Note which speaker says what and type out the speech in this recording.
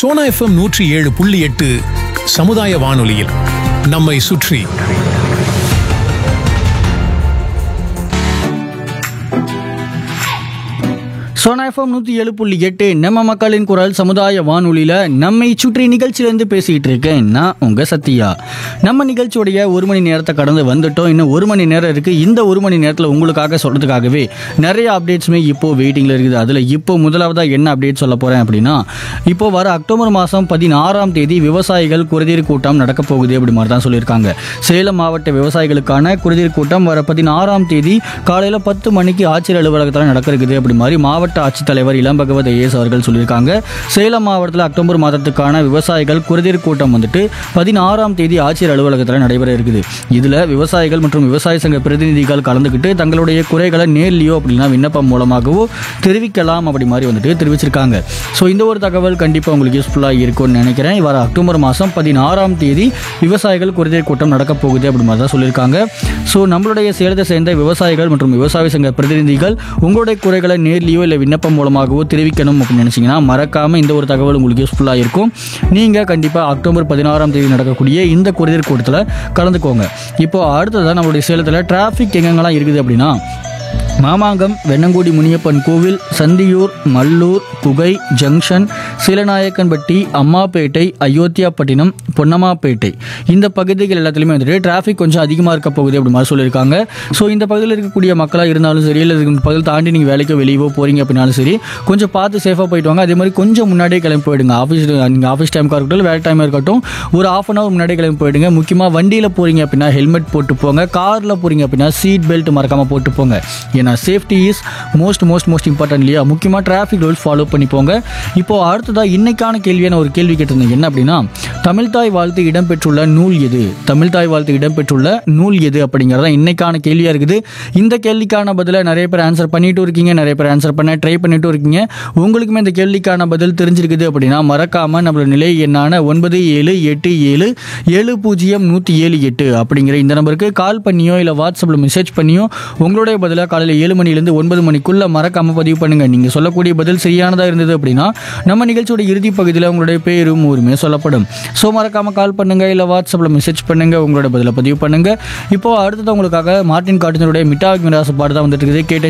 Speaker 1: Sona FM நூற்றி ஏழு புள்ளி எட்டு சமுதாய வானொலியில் நம்மை சுற்றி
Speaker 2: சோனா எஃப்எம் நூற்றி ஏழு புள்ளி எட்டு நம்ம மக்களின் குரல் சமுதாய வானொலியில் நம்மை சுற்றி நிகழ்ச்சியிலேருந்து பேசிகிட்டு இருக்கேன் நான் உங்கள் சத்யா நம்ம நிகழ்ச்சியோடைய ஒரு மணி நேரத்தை கடந்து வந்துட்டோம் இன்னும் ஒரு மணி நேரம் இருக்குது இந்த ஒரு மணி நேரத்தில் உங்களுக்காக சொல்கிறதுக்காகவே நிறைய அப்டேட்ஸுமே இப்போது வெயிட்டிங்கில் இருக்குது அதில் இப்போ முதலாவதாக என்ன அப்டேட் சொல்ல போகிறேன் அப்படின்னா இப்போ வர அக்டோபர் மாதம் பதினாறாம் தேதி விவசாயிகள் குறைதீர் கூட்டம் நடக்க போகுது அப்படி மாதிரி தான் சொல்லியிருக்காங்க சேலம் மாவட்ட விவசாயிகளுக்கான குறைதீர் கூட்டம் வர பதினாறாம் தேதி காலையில் பத்து மணிக்கு ஆட்சியர் அலுவலகத்தில் நடக்க இருக்குது அப்படி மாதிரி மாவட்ட ஆட்சித்தலைவர் இளம் பகவத் ஐஏஎஸ் அவர்கள் சொல்லியிருக்காங்க சேலம் மாவட்டத்தில் அக்டோபர் மாதத்துக்கான விவசாயிகள் குறைதீர் கூட்டம் வந்துட்டு பதினாறாம் தேதி ஆட்சியர் அலுவலகத்தில் நடைபெற இருக்குது இதில் விவசாயிகள் மற்றும் விவசாய சங்க பிரதிநிதிகள் கலந்துக்கிட்டு தங்களுடைய குறைகளை நேர்லையோ அப்படின்னா விண்ணப்பம் மூலமாகவோ தெரிவிக்கலாம் அப்படி மாதிரி வந்துட்டு தெரிவிச்சிருக்காங்க ஸோ இந்த ஒரு தகவல் கண்டிப்பாக உங்களுக்கு யூஸ்ஃபுல்லாக இருக்கும்னு நினைக்கிறேன் வர அக்டோபர் மாதம் பதினாறாம் தேதி விவசாயிகள் குறைதீர் கூட்டம் நடக்க போகுது அப்படி மாதிரி தான் சொல்லியிருக்காங்க ஸோ நம்மளுடைய சேலத்தை சேர்ந்த விவசாயிகள் மற்றும் விவசாய சங்க பிரதிநிதிகள் உங்களுடைய குறைகளை நேர்லையோ இல்லை விண்ணப்பம் மூலமாகவோ தெரிவிக்கணும் அப்படின்னு நினச்சிங்கன்னா மறக்காமல் இந்த ஒரு தகவல் உங்களுக்கு யூஸ்ஃபுல்லாக இருக்கும் நீங்கள் கண்டிப்பாக அக்டோபர் பதினாறாம் தேதி நடக்கக்கூடிய இந்த குறைதீர் கூட்டத்தில் கலந்துக்கோங்க இப்போ அடுத்ததாக நம்மளுடைய சேலத்தில் டிராஃபிக் எங்கெங்கெல்லாம் இருக்குது அப்படின்னா மாமாங்கம் வெண்ணங்குடி முனியப்பன் கோவில் சந்தியூர் மல்லூர் புகை ஜங்ஷன் சீலநாயக்கன்பட்டி அம்மாப்பேட்டை அயோத்தியாப்பட்டினம் பொன்னம்மாப்பேட்டை இந்த பகுதிகள் எல்லாத்துலேயுமே வந்துட்டு டிராஃபிக் கொஞ்சம் அதிகமாக இருக்க போகுது அப்படி மாதிரி சொல்லியிருக்காங்க ஸோ இந்த பகுதியில் இருக்கக்கூடிய மக்களாக இருந்தாலும் சரி இல்லை இந்த பகுதியில் தாண்டி நீங்கள் வேலைக்கோ வெளியவோ போகிறீங்க அப்படின்னாலும் சரி கொஞ்சம் பார்த்து சேஃபாக போயிட்டு வாங்க அதே மாதிரி கொஞ்சம் முன்னாடியே கிளம்பி போயிடுங்க ஆஃபீஸ் நீங்கள் ஆஃபீஸ் டைமுக்காக இருக்கட்டும் இல்லை வேலை டைமாக இருக்கட்டும் ஒரு ஆஃப் அன் ஹவர் முன்னாடியே கிளம்பி போயிடுங்க முக்கியமாக வண்டியில் போகிறீங்க அப்படின்னா ஹெல்மெட் போட்டு போங்க காரில் போகிறீங்க அப்படின்னா சீட் பெல்ட் மறக்காமல் போட்டு போங்க ஏன்னா safety is most most most important இல்லையா முக்கியமாக டிராஃபிக் ரூல்ஸ் ஃபாலோ பண்ணி போங்க இப்போ அடுத்ததாக இன்னைக்கான கேள்வியான ஒரு கேள்வி கேட்டிருந்தேன் என்ன அப்படின்னா தமிழ்தாய் வாழ்த்து இடம்பெற்றுள்ள நூல் எது தமிழ்தாய் வாழ்த்து இடம்பெற்றுள்ள நூல் எது அப்படிங்கிறதா இன்னைக்கான கேள்வியாக இருக்குது இந்த கேள்விக்கான பதிலை நிறைய பேர் ஆன்சர் பண்ணிட்டு இருக்கீங்க நிறைய பேர் ஆன்சர் பண்ண ட்ரை பண்ணிட்டு இருக்கீங்க உங்களுக்குமே இந்த கேள்விக்கான பதில் தெரிஞ்சிருக்குது அப்படின்னா மறக்காம நம்மளோட நிலை எண்ணான ஒன்பது ஏழு எட்டு ஏழு ஏழு பூஜ்ஜியம் நூற்றி ஏழு எட்டு அப்படிங்கிற இந்த நம்பருக்கு கால் பண்ணியோ இல்லை வாட்ஸ்அப்பில் மெசேஜ் பண்ணியோ உங்களுடைய பதிலாக காலையில் ஏழு மணிலேருந்து ஒன்பது மணிக்குள்ள மறக்காம பதிவு பண்ணுங்க நீங்க சொல்லக்கூடிய பதில் சரியானதா இருந்தது அப்படின்னா நம்ம நிகழ்ச்சியோட இறுதி பகுதியில் உங்களுடைய பேரும் ஊருமே சொல்லப்படும் ஸோ மறக்காம கால் பண்ணுங்க இல்லை வாட்ஸ்அப்பில் மெசேஜ் பண்ணுங்க உங்களோட பதிலை பதிவு பண்ணுங்க இப்போ அடுத்தது உங்களுக்காக மார்ட்டின் காட்டினருடைய மிட்டாக் மிராசு பாடு தான் வந்துட்டு இருக்குது கேட்டு